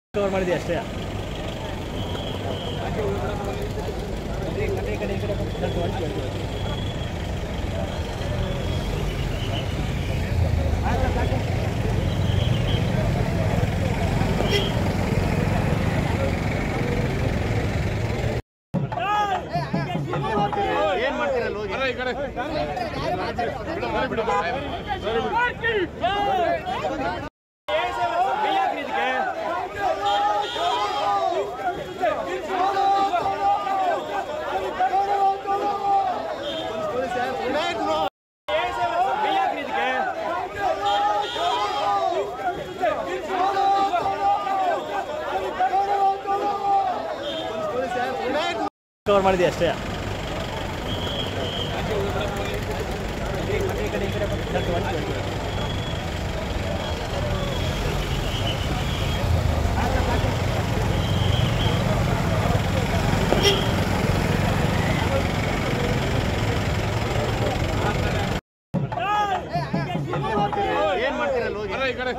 cover ಮಾಡಿದ್ವಿ ಅಷ್ಟೇ ಏನ್ ಮಾಡ್ತೀರಲ್ಲ ಹೋಗಿ ಕವರ್ ಮಾಡಿದ್ವಿ ಅಷ್ಟೇ ಏನ್ ಮಾಡ್ತೀರಲ್ಲ ಹೋಗಿ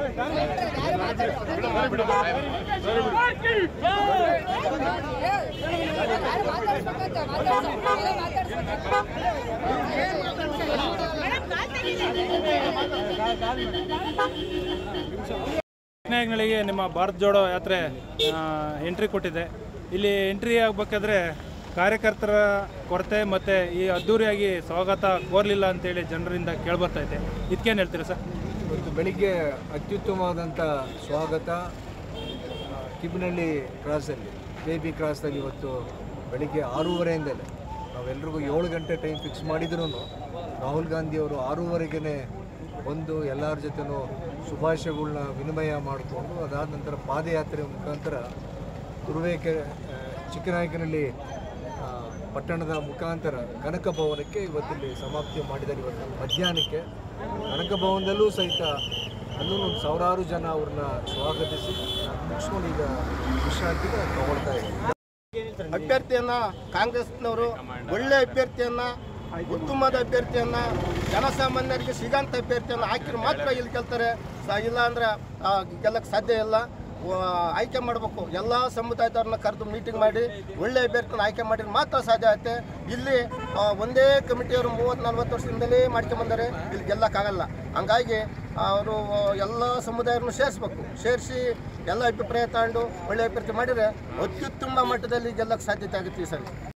ನಾಯಕಗಳಿಗೆ ನಿಮ್ಮ ಭಾರತ್ ಜೋಡೋ ಯಾತ್ರೆ ಎಂಟ್ರಿ ಕೊಟ್ಟಿದೆ ಇಲ್ಲಿ ಎಂಟ್ರಿ ಆಗಬೇಕಾದ್ರೆ ಕಾರ್ಯಕರ್ತರ ಕೊರತೆ ಮತ್ತು ಈ ಅದ್ಧೂರಿಯಾಗಿ ಸ್ವಾಗತ ಕೋರಲಿಲ್ಲ ಅಂತೇಳಿ ಜನರಿಂದ ಕೇಳ್ಬರ್ತಾ ಇದೆ ಇದಕ್ಕೇನು ಹೇಳ್ತೀರಾ ಸರ್ ಇವತ್ತು ಬೆಳಿಗ್ಗೆ ಅತ್ಯುತ್ತಮವಾದಂಥ ಸ್ವಾಗತ ಆ, ಕಿಬ್ನಳ್ಳಿ ಕ್ರಾಸಲ್ಲಿ ಕೆ ಬಿ ಕ್ರಾಸಲ್ಲಿ ಇವತ್ತು ಬೆಳಿಗ್ಗೆ ಆರೂವರೆಯಿಂದಲೇ ನಾವೆಲ್ರಿಗೂ ಏಳು ಗಂಟೆ ಟೈಮ್ ಫಿಕ್ಸ್ ಮಾಡಿದ್ರೂ ರಾಹುಲ್ ಗಾಂಧಿಯವರು ಆರೂವರೆಗೇ ಬಂದು ಎಲ್ಲರ ಜೊತೆನೂ ಶುಭಾಶಯಗಳನ್ನ ವಿನಿಮಯ ಮಾಡಿಕೊಂಡು ಅದಾದ ನಂತರ ಪಾದಯಾತ್ರೆ ಮುಖಾಂತರ ತುರುವೇಕೆರೆ ಆ, ಚಿಕ್ಕನಾಯಕನಹಳ್ಳಿ ಆ, ಪಟ್ಟಣದ ಮುಖಾಂತರ ಕನಕ ಭವನಕ್ಕೆ ಇವತ್ತಿಲ್ಲಿ ಸಮಾಪ್ತಿ ಮಾಡಿದ್ದಾರೆ ಇವತ್ತು ಮಧ್ಯಾಹ್ನಕ್ಕೆ ಕನಕ ಭವನದಲ್ಲೂ ಸಹಿತ ಅಲ್ಲೂ ಒಂದು ಸಾವಿರಾರು ಜನ ಅವ್ರನ್ನ ಸ್ವಾಗತಿಸಿ ಮುಗಿಸ್ಕೊಂಡು ಈಗ ವಿಶ್ರಾಂತಿಗೆ ತಗೊಳ್ತಾ ಇದ್ದಾರೆ ಅಭ್ಯರ್ಥಿಯನ್ನ ಕಾಂಗ್ರೆಸ್ನವರು ಒಳ್ಳೆ ಅಭ್ಯರ್ಥಿಯನ್ನ ಉತ್ತಮವಾದ ಅಭ್ಯರ್ಥಿಯನ್ನ ಜನಸಾಮಾನ್ಯರಿಗೆ ಸಿಗಂತ ಅಭ್ಯರ್ಥಿಯನ್ನ ಹಾಕಿದ್ರೆ ಮಾತ್ರ ಇಲ್ಲಿ ಗೆಲ್ತಾರೆ ಸ ಇಲ್ಲ ಅಂದ್ರೆ ಆ, ಗೆಲ್ಲಕ್ಕೆ ಸಾಧ್ಯ ಇಲ್ಲ ವ- ಆಯ್ಕೆ ಮಾಡಬೇಕು ಎಲ್ಲ ಸಮುದಾಯದವ್ರನ್ನ ಕರೆದು ಮೀಟಿಂಗ್ ಮಾಡಿ ಒಳ್ಳೆ ಅಭ್ಯರ್ಥಿನ ಆಯ್ಕೆ ಮಾಡಿದ್ರೆ ಮಾತ್ರ ಸಾಧ್ಯ ಆಗುತ್ತೆ ಇಲ್ಲಿ ಆ, ಒಂದೇ ಕಮಿಟಿಯವರು ಮೂವತ್ತು ನಲ್ವತ್ತು ವರ್ಷದಿಂದಲೇ ಮಾಡ್ಕೊಂಬಂದರೆ ಇಲ್ಲಿ ಗೆಲ್ಲಕ್ಕಾಗಲ್ಲ ಹಂಗಾಗಿ ಅವರು ಎಲ್ಲ ಸಮುದಾಯವನ್ನು ಸೇರಿಸ್ಬೇಕು ಸೇರಿಸಿ ಎಲ್ಲ ಅಭಿಪ್ರಾಯ ತಗೊಂಡು ಒಳ್ಳೆ ಅಭ್ಯರ್ಥಿ ಮಾಡಿದರೆ ಅತ್ಯುತ್ತಮ ಮಟ್ಟದಲ್ಲಿ ಗೆಲ್ಲಕ್ಕೆ ಸಾಧ್ಯತೆ ಆಗುತ್ತೆ ಈ ಸರಿ